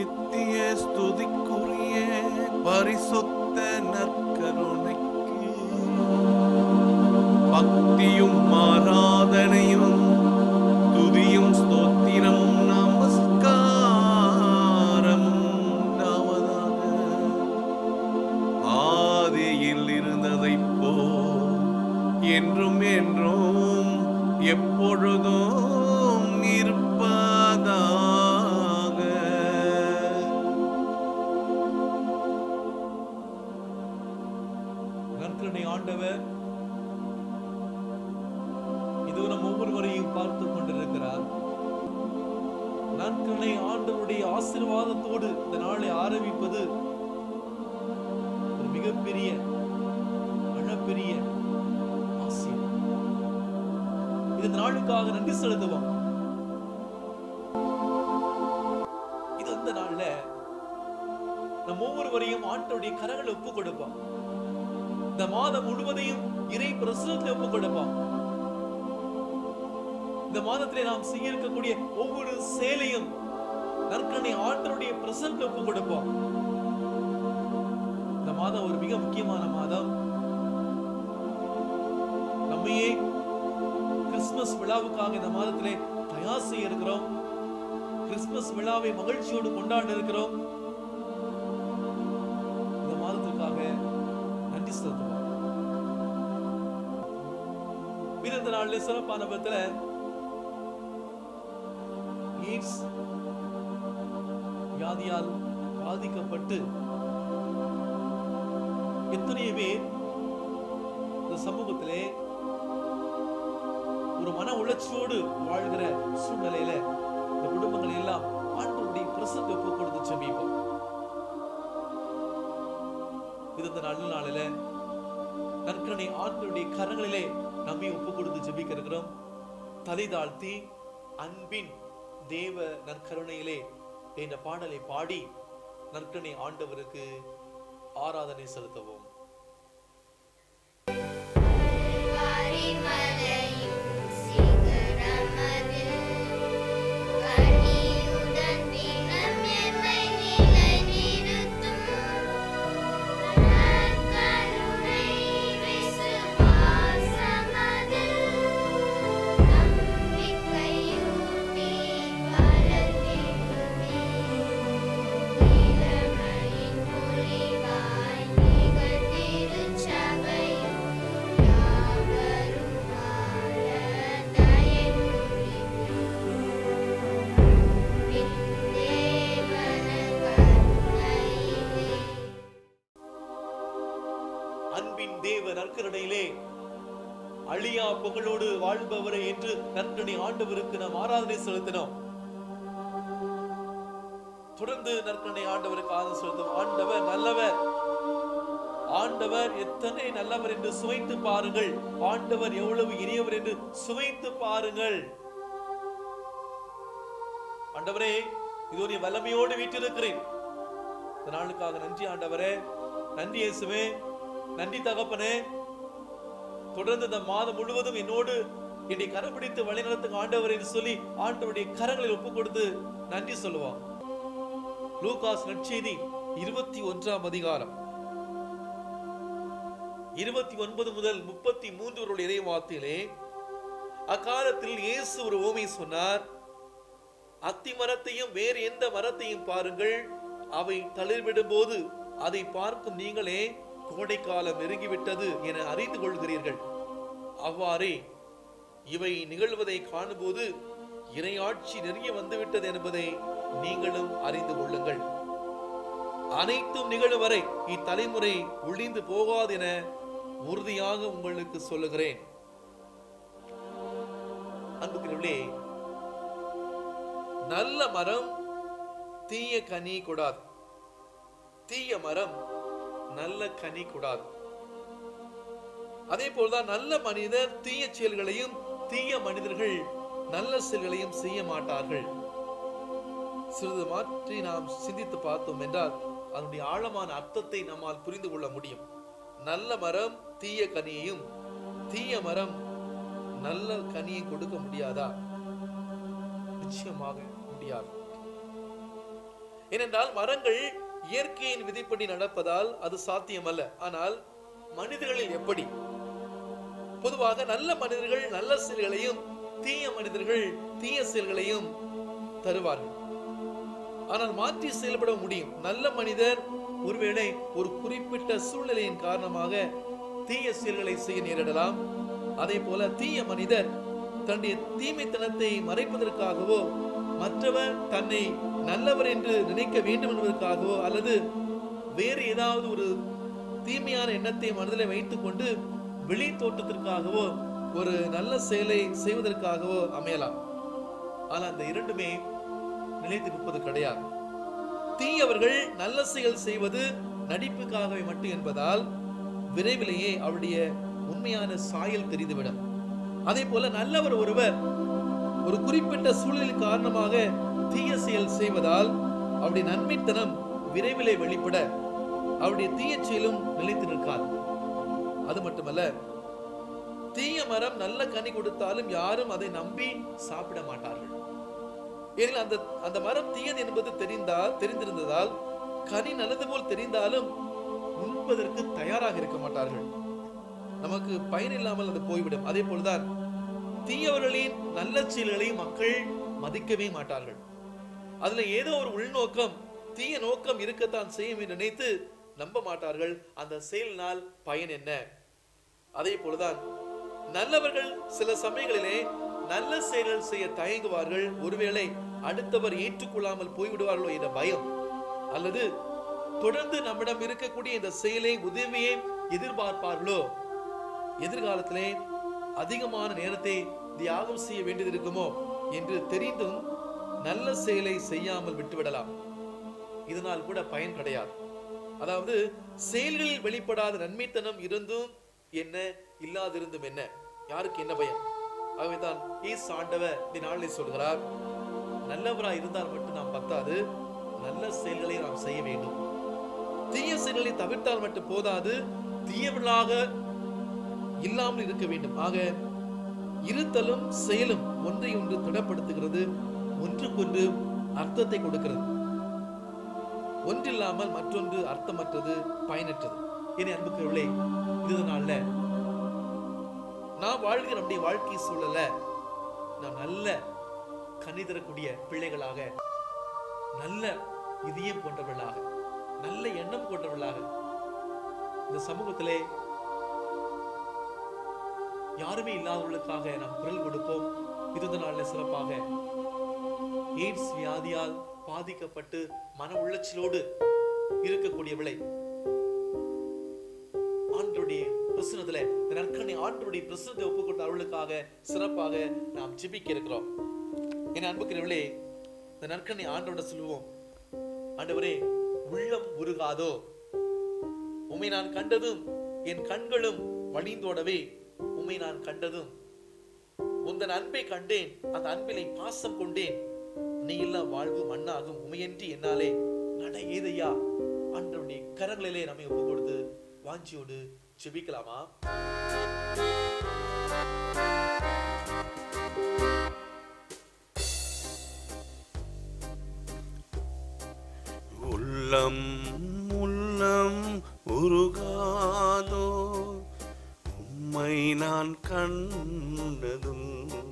நித்திய ஸ்துதிக்குரிய பரிசுத்த நற்கருணைக்கு பக்தியும் ஆராதனையும் துதியும் ஸ்தோத்திரமும் நமஸ்காரமும் உண்டாவதாக ஆதியில் இருந்ததைப் போல் என்றும் என்றும் எப்பொழுதும் இருப்பதாக நற்கருணை ஆண்டவர் இது நம் ஒவ்வொருவரையும் பார்த்து கொண்டிருக்கிறார் நற்கருணை ஆண்டவருடைய ஆசீர்வாதத்தோடு இந்த நாளை ஆரம்பிப்பது ஒரு மிகப்பெரிய அளப்பெரிய ஆசீர்வாதம் இது இந்த நாளுக்காக நன்றி செலுத்துவோம் இது இந்த நாள்ல நம் ஒவ்வொருவரையும் ஆண்டவருடைய கரங்களை ஒப்பு கொடுப்போம் இந்த மாதம் முழுவதையும் இறை பிரசுரத்தில் ஒப்புக் கொடுப்போம் இந்த மாதத்திலே நாம் செய்ய இருக்கக்கூடிய ஒவ்வொரு செயலையும் நற்கனை ஆண்டருடைய பிரசன்ட் ஒப்புக் கொடுப்போம் இந்த மாதம் ஒரு மிக முக்கியமான மாதம் நம்மையே கிறிஸ்துமஸ் விழாவுக்காக இந்த மாதத்திலே தயார் செய்ய இருக்கிறோம் கிறிஸ்துமஸ் விழாவை மகிழ்ச்சியோடு கொண்டாட இருக்கிறோம் இந்த மாதத்திற்காக நன்றி செலுத்துவோம் பிறந்த நாள்ல சிறப்பான விதத்துல எய்ட்ஸ் வியாதியால் பாதிக்கப்பட்டு எத்தனை பேர் இந்த சமூகத்திலே ஒரு மன உளைச்சோடு வாழ்கிற சூழ்நிலையில இந்த குடும்பங்களை எல்லாம் ஆண்டவருடைய பிரசத்தை ஒப்பு கொடுத்து செபிப்போம் இது இந்த நல்ல நாளில நற்கனை ஆண்டவருடைய கரங்களிலே நம்மை ஒப்பு கொடுத்து ஜெபிக்க இருக்கிறோம் தலை தாழ்த்தி அன்பின் தேவ நற்கருணையிலே என்ற பாடலை பாடி நற்கனை ஆண்டவருக்கு ஆராதனை செலுத்துவோம் பரிமலையும் சிகரமதில் கனியுடன் தினம் எம்மை நிலைநிறுத்தும் நற்கருணை விசுவாசமதில் நம்பிக்கையூட்டி வளர்ந்திடுமே இளமையின் பொலிவாய் நிகழ்ந்திருச்சபையும் யாவரும் வாழ தயங்குறின் தேவன கருணையிலே அன்பின் தேவ நற்கருணையிலே அழியா புகழோடு வாழ்பவரே என்று நற்கனை ஆண்டவருக்கு நாம் ஆராதனை செலுத்தினோம் தொடர்ந்து நற்கனை ஆண்டவருக்கு ஆராதனை செலுத்தும் ஆண்டவர் நல்லவர் ஆண்டவர் எத்தனை நல்லவர் என்று சுவைத்து பாருங்கள் ஆண்டவர் எவ்வளவு இனியவர் என்று சுவைத்து பாருங்கள் ஆண்டவரே இது ஒரு வல்லமையோடு வீட்டிருக்கிறேன் இந்த நாளுக்காக நன்றி ஆண்டவரே நன்றி இயேசுவே நன்றி தகப்பனே தொடர்ந்து இந்த மாதம் முழுவதும் என்னோடு என்னை கரப்பிடித்து வழிநடத்துங்க ஆண்டவர் என்று சொல்லி ஆண்டவருடைய கரங்களில் ஒப்பு கொடுத்து நன்றி சொல்லுவோம் லூகாஸ் நற்செய்தி இருபத்தி ஒன்றாம் அதிகாரம் இருபத்தி ஒன்பது முதல் முப்பத்தி மூன்று இறை வார்த்தையிலே அக்காலத்தில் இயேசு ஒரு ஓமை சொன்னார் அத்தி மரத்தையும் வேறு எந்த மரத்தையும் பாருங்கள் அவை தளிர்விடும் போது அதை பார்க்கும் நீங்களே கோடைக்காலம் நெருங்கிவிட்டது என அறிந்து கொள்கிறீர்கள் அவ்வாறே இவை நிகழ்வதை காணும்போது இறையாட்சி நெருங்கி வந்துவிட்டது என்பதை நீங்களும் அறிந்து கொள்ளுங்கள் அனைத்தும் நிகழும் வரை இத்தலைமுறை ஒளிந்து போகாது என உறுதியாக உங்களுக்கு சொல்லுகிறேன் அன்புக்குரியவர்களே நல்ல மரம் தீய கனி கொடாது தீய மரம் நல்ல கனி கொடாது அதே போல்தான் நல்ல மனிதர் தீய செயல்களையும் தீய மனிதர்கள் நல்ல செயல்களையும் செய்ய மாட்டார்கள் சிறிது மாற்றி நாம் சிந்தித்து பார்த்தோம் என்றால் அதனுடைய ஆழமான அர்த்தத்தை நம்மால் புரிந்து கொள்ள முடியும் நல்ல மரம் தீய கனியையும் தீய மரம் நல்ல கனியை கொடுக்க முடியாதா நிச்சயமாக முடியாது ஏனென்றால் மரங்கள் இயற்கையின் விதிப்படி நடப்பதால் அது சாத்தியமல்ல ஆனால் மனிதர்களில் எப்படி பொதுவாக நல்ல மனிதர்கள் நல்ல செயல்களையும் தீய மனிதர்கள் தீய செயல்களையும் தருவார்கள் ஆனால் மாற்றி செயல்பட முடியும் நல்ல மனிதர் ஒருவேளை ஒரு குறிப்பிட்ட சூழ்நிலையின் காரணமாக தீய செயல்களை செய்ய நேரிடலாம் அதே போல தீய மனிதர் தன்னுடைய தீமைத்தனத்தை மறைப்பதற்காகவோ மற்றவர் தன்னை நல்லவர் என்று நினைக்க வேண்டும் என்பதற்காகவோ அல்லது வேறு ஏதாவது ஒரு தீமையான எண்ணத்தை மனதில் வைத்துக் கொண்டு வெளி தோற்றத்திற்காகவோ ஒரு நல்ல செயலை செய்வதற்காகவோ அமையலாம் ஆனால் அந்த இரண்டுமே நிலைத்து நிற்பது கிடையாது தீயவர்கள் நல்ல செயல் செய்வது நடிப்புக்காகவே மட்டும் என்பதால் விரைவிலேயே அவருடைய உண்மையான சாயல் தெரிந்துவிடும் அதே போல நல்லவர் ஒருவர் ஒரு குறிப்பிட்ட சூழலின் காரணமாக தீய செயல் செய்வதால் அவருடைய நன்மைத்தனம் விரைவிலே வெளிப்பட அவருடைய தீய செயலும் நிலைத்து நிற்காது அது மட்டுமல்ல தீய மரம் நல்ல கனி கொடுத்தாலும் யாரும் அதை நம்பி சாப்பிட மாட்டார்கள் ஏனெனில் அந்த அந்த மரம் தீயது என்பது தெரிந்தால் தெரிந்திருந்ததால் கனி நல்லது போல் தெரிந்தாலும் உண்பதற்கு தயாராக இருக்க மாட்டார்கள் நமக்கு பயன் இல்லாமல் அது போய்விடும் அதே போலதான் தீயவர்களின் நல்ல செயல்களை மக்கள் மதிக்கவே மாட்டார்கள் அதுல ஏதோ ஒரு உள்நோக்கம் தீய நோக்கம் இருக்கத்தான் செய்யும் என்று நினைத்து நம்ப மாட்டார்கள் அந்த செயலினால் பயன் என்ன அதே போலதான் நல்லவர்கள் சில சமயங்களிலே நல்ல செயல்கள் செய்ய தயங்குவார்கள் ஒருவேளை அடுத்தவர் ஏற்றுக்கொள்ளாமல் போய்விடுவார்களோ என்ற பயம் அல்லது தொடர்ந்து நம்மிடம் இருக்கக்கூடிய இந்த செயலை உதவியை எதிர்பார்ப்பார்களோ எதிர்காலத்திலே அதிகமான நேரத்தை தியாகம் செய்ய வேண்டியது இருக்குமோ என்று தெரிந்தும் நல்ல செயலை செய்யாமல் விட்டுவிடலாம் இதனால் கூட பயன் கிடையாது அதாவது செயல்களில் வெளிப்படாத நன்மைத்தனம் இருந்தும் என்ன இல்லாதிருந்தும் என்ன யாருக்கு என்ன பயம் ஆகவேதான் ஈஸ் ஆண்டவர் இந்த நாளில் சொல்கிறார் நல்லவராய் இருந்தால் மட்டும் நாம் பத்தாது நல்ல செயல்களை நாம் செய்ய வேண்டும் தீய செயல்களை தவிர்த்தால் மட்டும் போதாது தீயவர்களாக இல்லாமல் இருக்க வேண்டும் ஆக இருத்தலும் செயலும் ஒன்றை ஒன்று திடப்படுத்துகிறது ஒன்றுக்கொன்று அர்த்தத்தை கொடுக்கிறது ஒன்றில்லாமல் மற்றொன்று அர்த்தமற்றது பயனற்றது என அன்புக்குள்ளே இதுனால நான் வாழ்கிற நம்முடைய வாழ்க்கை சூழல நாம் நல்ல கனி தரக்கூடிய பிள்ளைகளாக நல்ல இதயம் கொண்டவர்களாக நல்ல எண்ணம் கொண்டவர்களாக இந்த சமூகத்திலே யாருமே இல்லாதவர்களுக்காக நாம் குரல் கொடுப்போம் இருந்த நாளில் சிறப்பாக எய்ட்ஸ் வியாதியால் பாதிக்கப்பட்டு மன உளைச்சலோடு இருக்கக்கூடியவளை ஆண்டருடைய பிரசனத்துல இந்த நற்கனை ஆண்டருடைய பிரசனத்தை ஒப்புக்கொண்ட அவர்களுக்காக சிறப்பாக நாம் ஜெபிக்க இருக்கிறோம் என் அன்புக்கிறவளே இந்த நற்கனை ஆண்டோட சொல்லுவோம் ஆண்டவரே உள்ளம் உருகாதோ உம்மை நான் கண்டதும் என் கண்களும் வழிந்தோடவே உம்மை நான் கண்டதும் உந்தன் அன்பை கண்டேன் அந்த அன்பிலை பாசம் கொண்டேன் நீ இல்ல வாழ்வு மண்ணாகும் உமையன்றி என்னாலே நட ஏதையா ஆண்டவருடைய கரங்களிலே நம்மை ஒப்பு கொடுத்து வாஞ்சியோடு ஜெபிக்கலாமா உள்ளம் உள்ளம் உருகாதோ உம்மை நான் கண்டதும்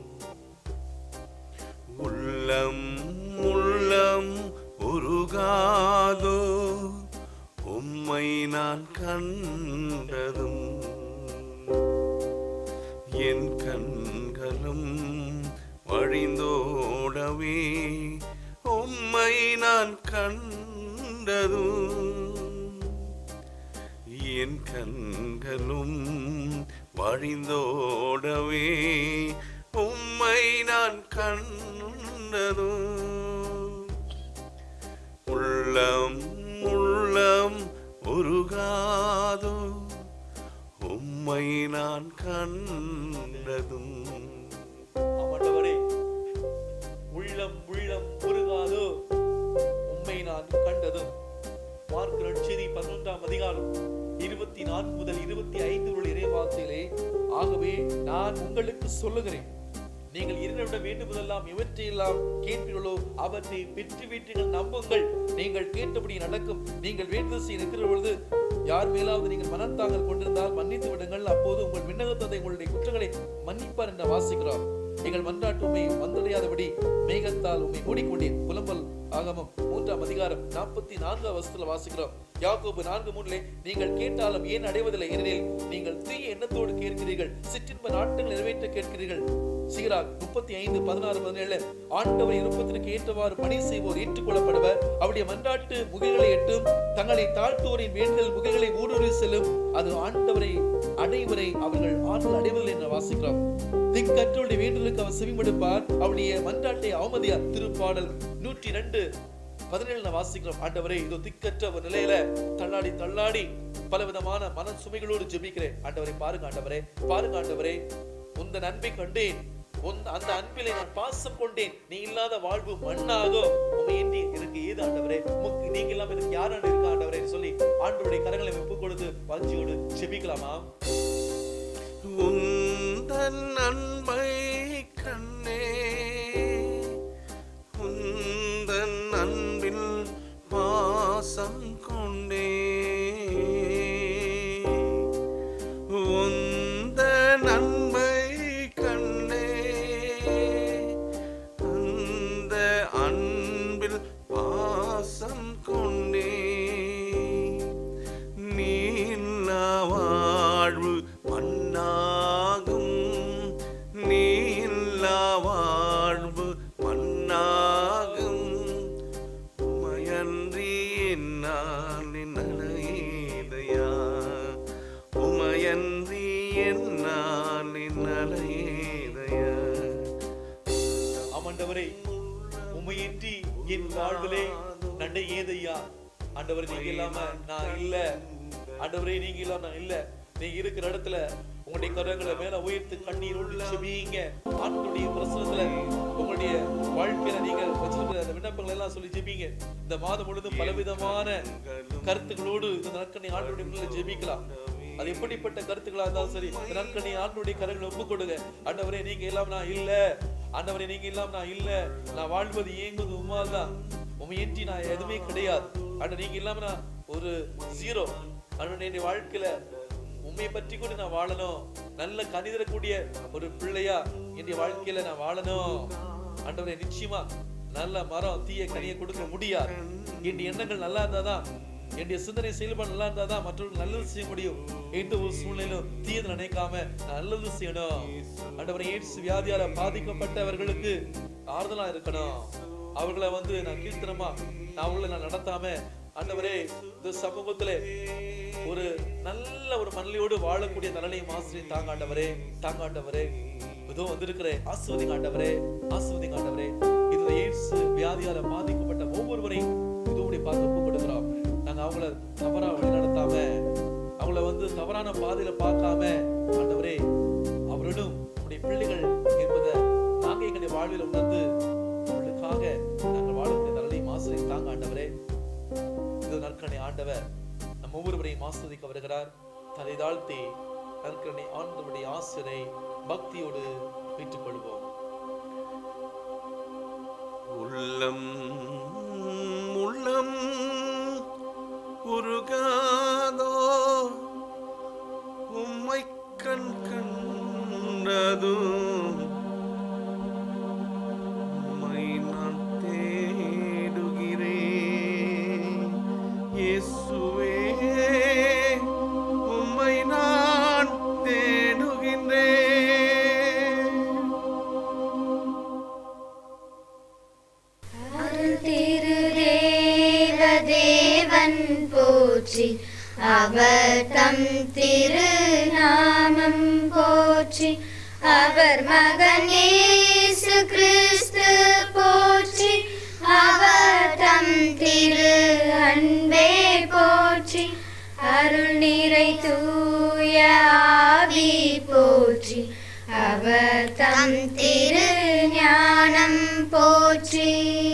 உள்ளம் உள்ளம் உருகாதோ உம்மை நான் கண்டதும் என் கண்களும் வழிந்தோடவே உம்மை நான் கண்டதும் என் கண்களும் வழிந்தோடவே உம்மை நான் கண்டதும் உள்ளம் உள்ளம் உருகாதோ உம்மை நான் கண்டதும் ஆமாண்டவரே உள்ளம் உள்ளம் உருகாதோ உம்மை நான் கண்டதும் மார்க் நற்செய்தி பதினொன்றாம் அதிகாரம் இருபத்தி நான்கு முதல் இருபத்தி ஐந்து உள்ள இறைவார்த்தையிலே ஆகவே நான் உங்களுக்கு சொல்லுகிறேன் நீங்கள் இரண்டோட வேண்டுவதெல்லாம் எவற்றையெல்லாம் கேட்பீர்களோ அவற்றை பெற்று வீட்டுகள் நம்புங்கள் நீங்கள் கேட்டபடி நடக்கும் நீங்கள் வேண்டுதல் செய்ய நிற்கிற பொழுது யார் மேலாவது நீங்கள் மனத்தாங்கள் கொண்டிருந்தால் மன்னித்து விடுங்கள் அப்போது உங்கள் விண்ணகத்ததை உங்களுடைய குற்றங்களை மன்னிப்பார் என்ற வாசிக்கிறோம் எங்கள் மன்றாட்டு உண்மை வந்தடையாதபடி மேகத்தால் உண்மை மூடிக்கொண்டேன் புலம்பல் ஆகமம் மூன்றாம் அதிகாரம் நாற்பத்தி நான்காம் வருஷத்துல வாசிக்கிறோம் யாக்கோபு நான்கு மூணுலே நீங்கள் கேட்டாலும் ஏன் அடைவதில்லை ஏனெனில் நீங்கள் தீய எண்ணத்தோடு கேட்கிறீர்கள் சிற்றின்ப நாட்கள் நிறைவேற்ற கேட்கிறீர்கள் சீராக் முப்பத்தி ஐந்து பதினாறு பதினேழு ஆண்டவர் இருப்பதற்கு ஏற்றவாறு பணி செய்வோர் ஏற்றுக்கொள்ளப்படுவர் அவருடைய மன்றாட்டு முகில்களை எட்டும் தங்களை தாழ்த்துவோரின் வேண்டுதல் முகில்களை ஊடுருவி செல்லும் அது ஆண்டவரை அடைவரை அவர்கள் ஆற்றல் அடைவதில்லை என்று வாசிக்கிறோம் திக்கற்றோருடைய வேண்டுதலுக்கு அவர் செவிமடுப்பார் அவருடைய மன்றாட்டை அவமதியார் திருப்பாடல் நூற்றி ரெண்டு பதினேழுல வாசிக்கிறோம் ஆண்டவரே இதோ திக்கற்ற ஒரு நிலையில தள்ளாடி தள்ளாடி பலவிதமான மன சுமைகளோடு ஜெபிக்கிறேன் ஆண்டவரை பாருங்க ஆண்டவரே பாருங்க ஆண்டவரே உந்த அன்பை கண்டேன் உன் அந்த அன்பிலே நான் பாசம் கொண்டேன் நீ இல்லாத வாழ்வு மண்ணாகும் உமையின்றி எனக்கு ஏது ஆண்டவரே உமக்கு நீங்க இல்லாம எனக்கு யாரான இருக்கா ஆண்டவரே சொல்லி ஆண்டவருடைய கரங்களை வெப்பு கொடுத்து வாஞ்சியோடு ஜெபிக்கலாமா உந்தன் அன்பை கண்ணே உந்தன் அன்பில் பாசம் கொண்டே உந்தன் அன்பை கண்ணே அந்த அன்பில் பாசம் கொண்டே நீல வாழ்வு மண்ணாகும் நீல வாழ்வு மண்ணாகும் உமையன்றி என்னால் நலையதையா உமையன்றி என்னால் நலையதையா ஆமாண்டவரே உமையின்றி என் வாழ்விலே நன்மை ஏதையா ஆண்டவரே நீங்க இல்லாம நான் இல்ல ஆண்டவரே நீங்க இல்லாம நான் இல்ல நீங்க இருக்கிற இடத்துல உங்களுடைய கரங்களை மேல உயர்த்து கண்ணீரோடு செபியுங்க ஆண்டுடைய பிரசனத்துல உங்களுடைய வாழ்க்கையில நீங்க வச்சிருக்கிற அந்த விண்ணப்பங்கள் எல்லாம் சொல்லி ஜெபிங்க இந்த மாதம் முழுதும் பலவிதமான கருத்துக்களோடு இந்த நற்கண்ணி ஆண்டுடைய முன்னிலை ஜெபிக்கலாம் அது எப்படிப்பட்ட கருத்துக்களா இருந்தாலும் சரி இந்த நற்கண்ணி ஆண்டுடைய கரங்களை ஒப்பு கொடுங்க ஆண்டவரே நீங்க இல்லாம நான் இல்ல ஆண்டவரே நீங்க இல்லாம நான் இல்ல நான் வாழ்வது ஏங்குவது உமால் தான் உமையின்றி நான் எதுவுமே கிடையாது ஆண்ட நீங்க இல்லாம நான் ஒரு ஜீரோ ஆண்டவரே என்னுடைய வாழ்க்கையில உண்மையை பற்றி கூட நான் வாழணும் நல்ல கணிதரக்கூடிய ஒரு பிள்ளையா என்னுடைய வாழ்க்கையில நான் வாழணும் ஆண்டவரே நிச்சயமா நல்ல மரம் தீய கனியை கொடுக்க முடியாது என்னுடைய எண்ணங்கள் நல்லா இருந்தாதான் என்னுடைய சிந்தனை செயல்பாடு நல்லா இருந்தாதான் மற்றவர்கள் நல்லது செய்ய முடியும் எந்த ஒரு சூழ்நிலையிலும் தீயது நினைக்காம நான் நல்லது செய்யணும் ஆண்டவரே எய்ட்ஸ் வியாதியால பாதிக்கப்பட்டவர்களுக்கு ஆறுதலா இருக்கணும் அவர்களை வந்து நான் கீர்த்தனமா நான் அவங்களை நான் நடத்தாம ஆண்டவரே இந்த சமூகத்துல ஒரு நல்ல ஒரு மனநிலையோடு வாழக்கூடிய நலனையும் ஆசிரியை தாங்க ஆண்டவரே தாங்க ஆண்டவரே இதோ வந்திருக்கிற ஆஸ்வதிங்க ஆண்டவரே ஆஸ்வதிங்க ஆண்டவரே இதுல எய்ட்ஸ் வியாதியால பாதிக்கப்பட்ட ஒவ்வொருவரையும் இதோடைய பார்த்து ஒப்பு கொடுக்கிறோம் நாங்க அவங்கள தவறா வழிநடத்தாம அவங்கள வந்து தவறான பாதையில பார்க்காம ஆண்டவரே அவர்களும் உடைய பிள்ளைகள் என்பதை நாங்க எங்களுடைய வாழ்வில் உணர்ந்து அவர்களுக்காக நாங்கள் வாழக்கூடிய நலனையும் ஆசிரியை தாங்க ஆண்டவரே இது நற்கனை ஆண்டவர் நம் ஒவ்வொருவரையும் ஆஸ்வதிக்க வருகிறார் தலை தாழ்த்தி நற்கனை ஆண்டவருடைய ஆசிரை பக்தியோடு பெற்றுக் கொள்வோம் உள்ளம் உள்ளம் உருகாதோ உம்மை கண் கண்டதும் உம்மை நான் தேடுகிறேன் இயேசுவே உம்மை நான் தேடுகின்றேன் அருள் திருதேவ தேவன் போற்றி அவர் தம் திருநாமம் போற்றி அவர் மகன் இயேசு கிறிஸ்து போற்றி அவர் தம் திரு அன்பே போற்றி அருள் நிறை தூய ஆவி போற்றி அவர் தம் திரு ஞானம் போற்றி